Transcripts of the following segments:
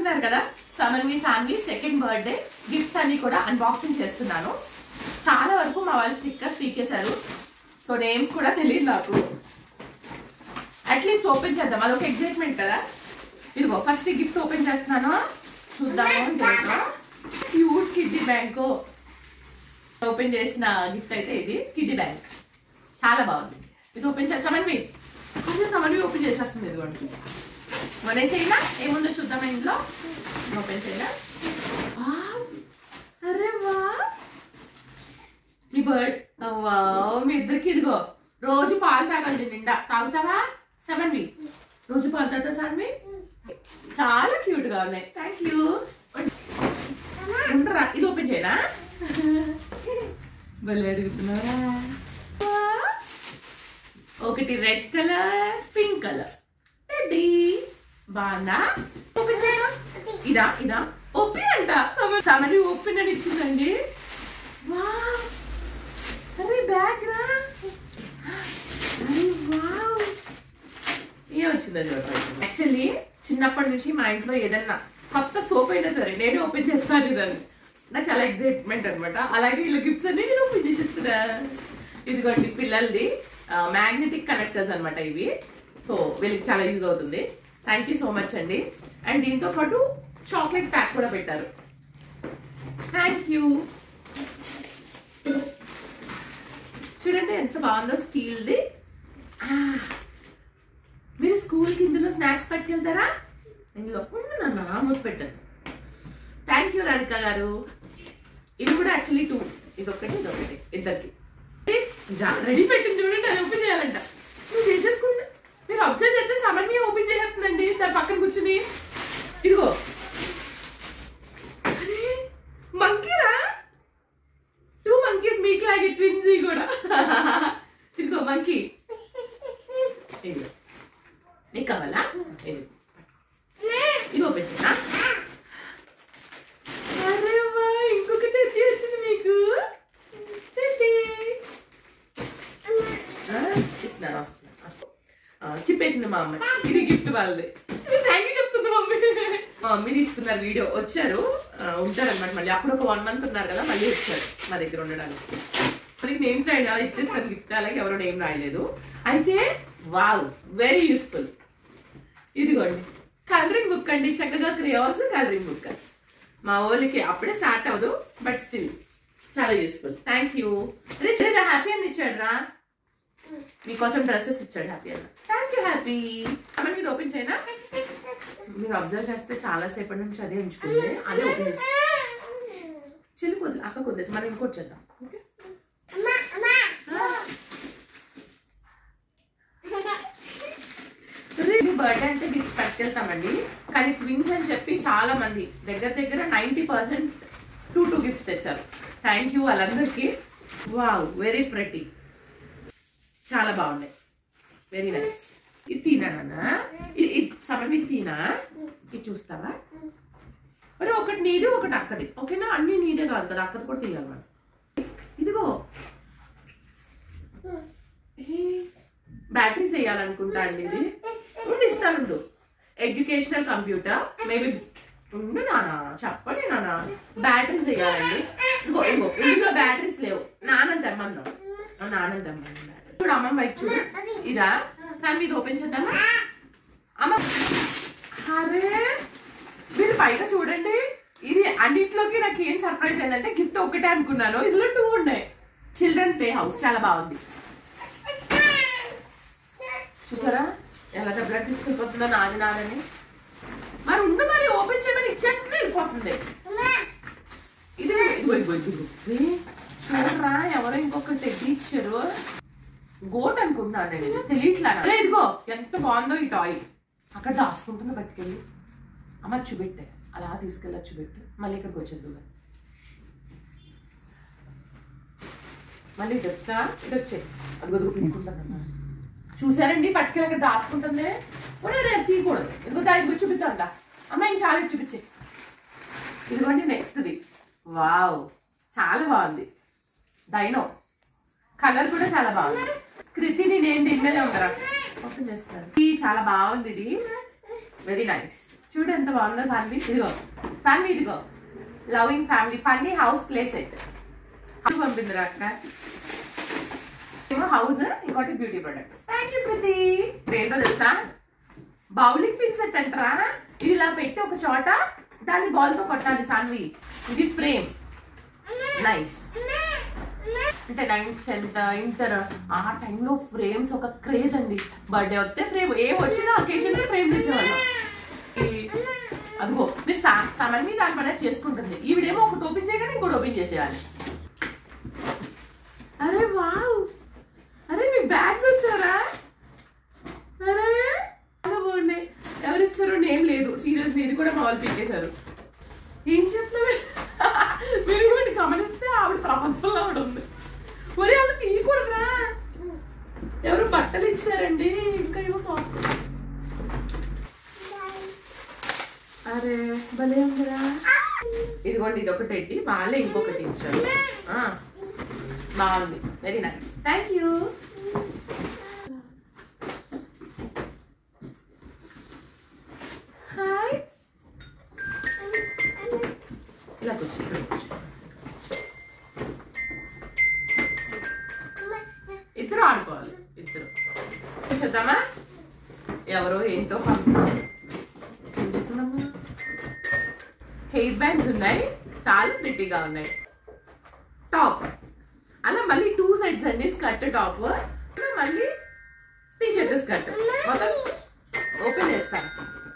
చూస్తున్నారు కదా Samanvi Saanvi second birthday gifts అన్ని కూడా అన్బాక్సింగ్ చేస్తున్నాను చాలా వరకు మా వాళ్ళు స్టిక్కర్స్ పీకేశారు సో నేమ్స్ కూడా తెలియదు నాకు అట్లీస్ట్ ఓపెన్ చేద్దాం అదొక ఎగ్జైట్మెంట్ కదా ఇదిగో ఫస్ట్ గిఫ్ట్ ఓపెన్ చేస్తున్నాను చూద్దాము క్యూట్ కిడ్డీ బ్యాంక్ ఓపెన్ చేసిన గిఫ్ట్ అయితే ఇది కిడ్డీ బ్యాంక్ చాలా బాగుంది ఇది ఓపెన్ చేస్తామని కొంచెం సమన్వి ఓపెన్ చేసేస్తుంది ఇదిగోండి మనే చేయనా ఏముందో చూద్దామా ఇంట్లో ఓపెన్ చేయనా వావ్! అరే వా మీ బర్డ్ వావ్ మీ ఇద్దరికి ఇదిగో రోజు పాలు తాగాలి నిండా తాగుతావా సమన్వి రోజు పాలు తాగుతా సమన్వి చాలా క్యూట్ గా ఉన్నాయి థ్యాంక్ యూ ఉండరా ఇది ఓపెన్ చేయనా భలే అడుగుతున్నారా ఒకటి red colour pink colour teddy బాగుందా ఓపెన్ చేయనా ఇదా ఇదా ఓపెన్ అంట సమర్ సమరి ఓపెన్ అని ఇచ్చిందండి వావ్ అరే బ్యాగ్ రా అరే వావ్ ఏ వచ్చింది యాక్చువల్లీ చిన్నప్పటి నుంచి మా ఇంట్లో ఏదన్నా కొత్త సోప్ అయినా సరే నేను ఓపెన్ చేస్తాను ఇదని నాకు చాలా ఎక్సైట్మెంట్ అనమాట అలాగే ఇలా గిఫ్ట్స్ అన్ని నేను ఓపెన్ చేసిస్తున్నా ఇదిగోండి పిల్లలది మ్యాగ్నెటిక్ కనెక్టర్స్ అన్నమాట ఇవి సో వీళ్ళకి చాలా యూజ్ అవుతుంది థ్యాంక్ యూ సో మచ్ అండి అండ్ దీంతో పాటు చాక్లెట్ ప్యాక్ కూడా పెట్టారు థ్యాంక్ యూ చూడండి ఎంత బాగుందో స్టీల్ది మీరు స్కూల్కి ఇందులో స్నాక్స్ పట్టుకెళ్తారా ఇందులో ఉండు నాన్న మూత పెట్టదు థ్యాంక్ యూ రాధిక గారు ఇవి కూడా యాక్చువల్లీ టూ ఇది ఒకటి ఇది ఒకటి ఇద్దరికి రెడీ పెట్టింది చూడండి అది ఓపెన్ చేయాలంట నువ్వు చేసేసుకుంటా మీరు అబ్జర్వ్ చేస్తే సమన్వయం ఓపెన్ చేసేస్తుందండి దాని పక్కన కూర్చుని ఇదిగో అరే మంకీరా టూ మంకీస్ మీకు లాగే ట్విన్స్ కూడా ఇదిగో మంకీ ఇదిగో నీకు కావాలా ఇది ఇది ఓపెన్ చేయనా అరే వా ఇంకొకటి ఎత్తి వచ్చింది మీకు ఎత్తి. ఆ, ఇస్తున్నారు వస్తున్నారు, వస్తున్నారు. ఆ, చిప్పేసింది మా అమ్మ ఇది గిఫ్ట్ వాళ్ళది ఇది థ్యాంక్ యూ చెప్తుంది మమ్మీ మా మమ్మీ తీస్తున్నారు వీడియో వచ్చారు ఉంటారనమాట మళ్ళీ అప్పుడు ఒక వన్ మంత్ ఉన్నారు కదా మళ్ళీ వచ్చారు మా దగ్గర ఉండడానికి మనకి నేమ్స్ రాయండి అలా ఇచ్చేస్తాను గిఫ్ట్ అలాగే ఎవరో నేమ్ రాయలేదు అయితే వావ్ వెరీ యూస్ఫుల్ ఇదిగోండి కలరింగ్ బుక్ అండి చక్కగా క్రియాల్స్ కలరింగ్ బుక్ మా వాళ్ళకి అప్పుడే స్టార్ట్ అవ్వదు బట్ స్టిల్ చాలా useful thank you rich happy అని ఇచ్చాడు రా మీకోసం డ్రెస్సెస్ ఇచ్చాడు హ్యాపీ అన్న థ్యాంక్ యూ హ్యాపీ అమ్మ ఇది ఓపెన్ చేయనా మీరు అబ్జర్వ్ చేస్తే చాలా సేపటి నుంచి అదే ఉంచుకుంది అదే ఓపెన్ చేసి చిల్లి కొద్ది అక్క కొద్దిసి మనం ఇంకోటి చేద్దాం ఓకే బర్త్డే అంటే గిఫ్ట్ పట్టుకెళ్తామండి కానీ ట్విన్స్ అని చెప్పి చాలా మంది దగ్గర దగ్గర ninety percent two two gifts తెచ్చారు థ్యాంక్ యూ వాళ్ళందరికీ వావ్ వెరీ ప్రెటీ చాలా బాగున్నాయి వెరీ నైస్ ఇది తినానా ఇది సమయం ఇది తినా ఇది చూస్తావా మరి ఒకటి నీది ఒకటి అక్కది ఓకేనా అన్ని నీదే కాదు కదా అక్కది కూడా తీయాలి మనం ఇదిగో బ్యాటరీస్ వేయాలనుకుంటా అండి ఇది ఉండి ఇస్తానుండు ఎడ్యుకేషనల్ కంప్యూటర్ మేబీ ఉండు నాన్న చెప్పండి నాన్న బ్యాటరీస్ వేయాలండి ఇంకో ఇంకో ఇందులో బ్యాటరీస్ లేవు నాన్న తెమ్మందాం నాన్న తెమ్మందాం బ్యాటరీ చూడు అమ్మ బైక్ చూడు ఇదా సార్ ఇది ఓపెన్ చేద్దామా అమ్మ అరే మీరు పైగా చూడండి ఇది అన్నింటిలోకి నాకు ఏం సర్ప్రైజ్ అయిందంటే గిఫ్ట్ ఒకటే అనుకున్నాను ఇందులో టూ ఉన్నాయి చిల్డ్రన్ ప్లే హౌస్ చాలా బాగుంది చూసారా ఎలా డబ్బులు తీసుకెళ్ళిపోతుందో నాది నాదని మరి ఉండు మరి ఓపెన్ చేయమని ఇచ్చేస్తే వెళ్ళిపోతుంది ఇది ఇదిగో ఇదిగో ఇదిగో ఏ, చూడరా ఎవరో ఇంకొకటి తెచ్చి ఇచ్చారు గోట్ అనుకుంటున్నాను నేను ఇది తెలియట్లా అరే ఇదిగో ఎంత బాగుందో ఈ టాయ్ అక్కడ దాచుకుంటుందో పట్టుకెళ్ళి అమ్మ చూపెట్టే అలా తీసుకెళ్ళి చూపెట్టు మళ్ళీ ఇక్కడికి వచ్చేద్దు మళ్ళీ ఇటు వచ్చా ఇటు వచ్చే అది వదులు పెట్టుకుంటాను చూసారండి పట్టుకెళ్ళి అక్కడ దాచుకుంటుంది ఒరే రే తీయకూడదు ఇదిగో దాని గురించి చూపిద్దాం అమ్మ ఇంక చాలా ఇటు చూపించే ఇదిగోండి నెక్స్ట్ది వావ్ చాలా బాగుంది డైనో కలర్ కూడా చాలా బాగుంది కృతిని నేను దీని మీద ఉంటారా ఓపెన్ చేస్తాను ఇది చాలా బాగుంది ఇది వెరీ నైస్ చూడు ఎంత బాగుందో సాన్వి ఇదిగో సాన్వి ఇదిగో loving family funny house play set house పంపిందిరా అక్క ఏమో హౌస్ ఇంకోటి beauty products thank you Kriti ఏంటో తెలుసా బౌలింగ్ పిన్ సెట్ అంటారా ఇది ఇలా పెట్టి ఒక చోట దాన్ని బాల్ తో కొట్టాలి సాన్వి ఇది ఫ్రేమ్ నైస్ అంటే నైన్త్ టెన్త్ ఇంటర్ ఆ టైంలో ఫ్రేమ్స్ ఒక క్రేజ్ అండి బర్త్డే వస్తే ఫ్రేమ్ ఏ వచ్చినా అకేషన్ ఫ్రేమ్ తెచ్చేవాళ్ళం ఈ- అదిగో మీరు సమన్ మీద దాని పని చేసుకుంటుంది ఈవిడేమో ఒకటి ఓపెన్ చేయగానే ఇంకోటి ఓపెన్ చేసేయాలి అరే వావ్ అరే మీ బ్యాగ్స్ వచ్చారా అరే చాలా బాగున్నాయి ఎవరు ఇచ్చారో నేమ్ లేదు సీరియస్లీ ఇది కూడా మా వాళ్ళు పీకేశారు ఏం చెప్తారు మీరు ఇవన్నీ గమనిస్తే ఆవిడ ప్రపంచంలో ఆవిడ ఉంది ఒరే వాళ్ళు తీయకూడదురా ఎవరు బట్టలు ఇచ్చారండి ఇంకా ఏమో సాఫ్ట్ అరే భలే ఉందిరా ఇదిగోండి ఇది ఒకటి ఎట్టి వాళ్ళే ఇంకొకటి ఇచ్చారు ఆ, బాగుంది very nice thank you hi ఇలా కూర్చో ఇక్కడ కూర్చో ఇద్దరు ఆడుకోవాలి ఇద్దరు చూద్దామా ఎవరో ఏంటో పంపించారు ఏం చేస్తున్నాము హెయిర్ బ్యాండ్స్ ఉన్నాయి చాలా ప్రిటీగా ఉన్నాయి టాప్ అలా మళ్ళీ టూ సైడ్స్ అండి స్కర్ట్ టాప్ మళ్ళీ టీ షర్ట్ స్కర్ట్ మొత్తం ఓపెన్ చేస్తాను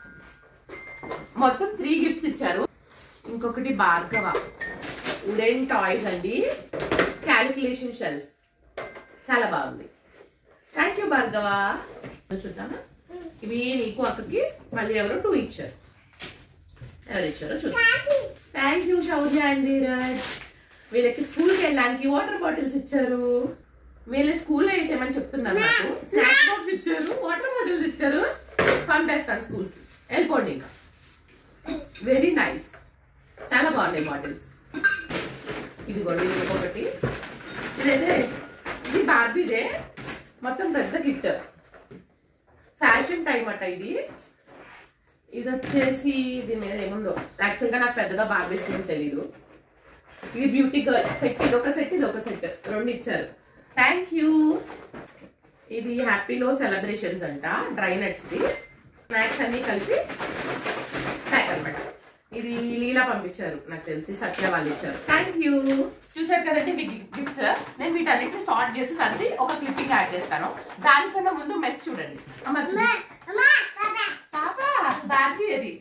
మొత్తం త్రీ గిఫ్ట్స్ ఇచ్చారు ఇంకొకటి భార్గవ ఉడెన్ టాయ్స్ అండి క్యాలిక్యులేషన్ షెల్ చాలా బాగుంది థ్యాంక్ యూ భార్గవ చూద్దామా ఇవి నీకు అక్కడికి మళ్ళీ ఎవరో టూ ఇచ్చారు ఎవరు ఇచ్చారో చూద్దాం thank you Shaurya and Dheeraj వీళ్ళకి స్కూల్కి వెళ్ళడానికి వాటర్ బాటిల్స్ ఇచ్చారు వీళ్ళు స్కూల్లో వేసేయమని చెప్తున్నారు నాకు స్నాక్స్ బాక్స్ ఇచ్చారు వాటర్ బాటిల్స్ ఇచ్చారు పంపేస్తాను స్కూల్కి వెళ్ళిపోండి ఇంకా వెరీ నైస్ చాలా బాగున్నాయి బాటిల్స్ ఇదిగోండి ఇది ఇంకొకటి ఇదైతే ఇది బార్బీదే మొత్తం పెద్ద కిట్ ఫ్యాషన్ టైం అట ఇది ఇది వచ్చేసి దీని మీద ఏముందో యాక్చువల్గా నాకు పెద్దగా బార్బీస్ ఏం తెలీదు ఇది బ్యూటీ గర్ల్ సెట్ ఇది ఒక సెట్ ఇది ఒక సెట్ రెండు ఇచ్చారు థ్యాంక్ యూ ఇది హ్యాపీలో సెలబ్రేషన్స్ అంట డ్రై నట్స్ ది స్నాక్స్ అన్ని కలిపి ప్యాక్ అనమాట ఇది లీలా పంపించారు నాకు తెలిసి సత్య వాళ్ళు ఇచ్చారు థ్యాంక్ యూ చూసారు కదండి మీ గిఫ్ట్స్ నేను వీటన్నిటిని సార్ట్ చేసి సర్ది ఒక క్లిప్పింగ్ యాడ్ చేస్తాను దానికన్నా ముందు మెస్ చూడండి అమ్మ చూడండి పాప బార్బీ అది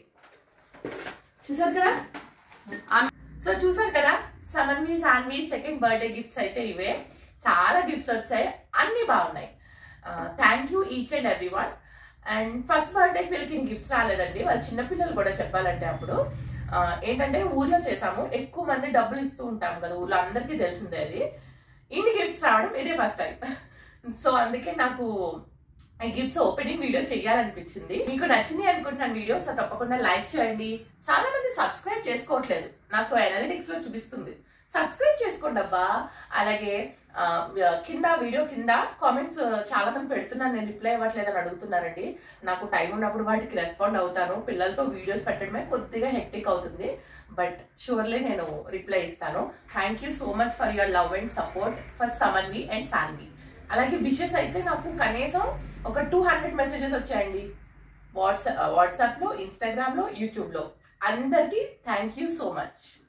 చూసారు కదా అమ్- సో చూసారు కదా Samanvi Saanvi second birthday gifts అయితే ఇవే చాలా గిఫ్ట్స్ వచ్చాయి అన్ని బాగున్నాయి thank you each and every one and first బర్త్డేకి వీళ్ళకి గిఫ్ట్స్ రాలేదండి వాళ్ళ చిన్నపిల్లలు కూడా చెప్పాలంటే అప్పుడు ఆ, ఏంటంటే ఊర్లో చేసాము ఎక్కువ మంది డబ్బులు ఇస్తూ ఉంటాం కదా ఊర్లో అందరికీ తెలిసిందే అది ఇన్ని గిఫ్ట్స్ రావడం ఇదే ఫస్ట్ టైం సో అందుకే నాకు ఈ గిఫ్ట్స్ ఓపెనింగ్ వీడియో చేయాలనిపించింది మీకు నచ్చింది అనుకుంటున్నాను వీడియో సో తప్పకుండా లైక్ చేయండి చాలా మంది సబ్స్క్రైబ్ చేసుకోవట్లేదు నాకు అనలిటిక్స్ లో చూపిస్తుంది సబ్స్క్రైబ్ చేసుకోండి అబ్బా అలాగే ఆ, కింద వీడియో కింద కామెంట్స్ చాలా మంది పెడుతున్నాను నేను రిప్లై ఇవ్వట్లేదని అడుగుతున్నారండి నాకు టైం ఉన్నప్పుడు వాటికి రెస్పాండ్ అవుతాను పిల్లలతో వీడియోస్ పెట్టడమే కొద్దిగా హెక్టిక్ అవుతుంది బట్ షూర్లీ నేను రిప్లై ఇస్తాను thank you so much for your love and support for Samanvi and Saanvi అలాగే విషెస్ అయితే నాకు కనీసం ఒక టూ హండ్రెడ్ మెసేజెస్ వచ్చాయండి వాట్సాప్ వాట్సాప్లో ఇన్స్టాగ్రామ్లో యూట్యూబ్లో అందరికీ థ్యాంక్ యూ సో మచ్